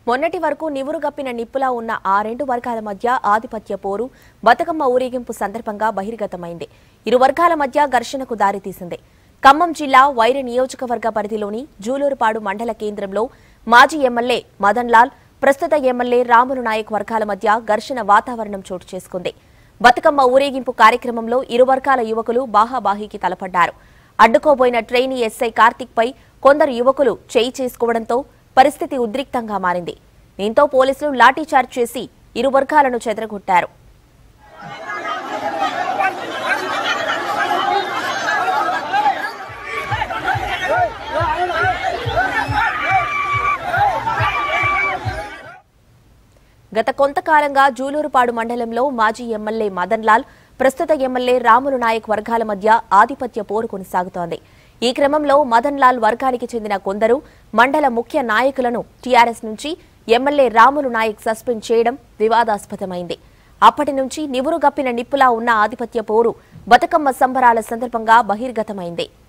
మొన్నటి వరకు నివురుగప్పిన నిప్పులా ఉన్న ఆ రెండు వర్గాల మధ్య ఆధిపత్య పోరు బతుకమ్మ ఊరేగింపు సందర్భంగా బహిర్గతమైంది ఇరు వర్గాల మధ్య ఘర్షణకు దారితీసింది ఖమ్మం జిల్లా వైర నియోజకవర్గ పరిధిలోని జూలూరుపాడు మండల కేంద్రంలో మాజీ ఎమ్మెల్యే మదన్ లాల్ ప్రస్తుత ఎమ్మెల్యే రాములు నాయక్ వర్గాల మధ్య ఘర్షణ వాతావరణం చోటు చేసుకుంది బతుకమ్మ ఊరేగింపు కార్యక్రమంలో ఇరు వర్గాల యువకులు బాహాబాహీకి తలపడ్డారు అడ్డుకోబోయిన ట్రైనీ ఎస్ఐ కార్తిక్ పై కొందరు యువకులు చేయి చేసుకోవడంతో పరిస్థితి ఉద్రిక్తంగా మారింది దీంతో పోలీసులు లాఠీచార్జ్ చేసి ఇరు వర్గాలను చెదరగొట్టారు గత కొంతకాలంగా జూలూరుపాడు మండలంలో మాజీ ఎమ్మెల్యే మదన్ లాల్ ప్రస్తుత ఎమ్మెల్యే రాములు నాయక్ వర్గాల మధ్య ఆధిపత్య పోరు కొనసాగుతోంది ఈ క్రమంలో మదన్ లాల్ వర్గానికి చెందిన కొందరు మండల ముఖ్య నాయకులను టీఆర్ఎస్ నుంచి ఎమ్మెల్యే రాములు నాయక్ సస్పెండ్ చేయడం వివాదాస్పదమైంది అప్పటి నుంచి నివురుగప్పిన నిప్పులా ఉన్న ఆధిపత్య పోరు బతుకమ్మ సంబరాల సందర్భంగా బహిర్గతమైంది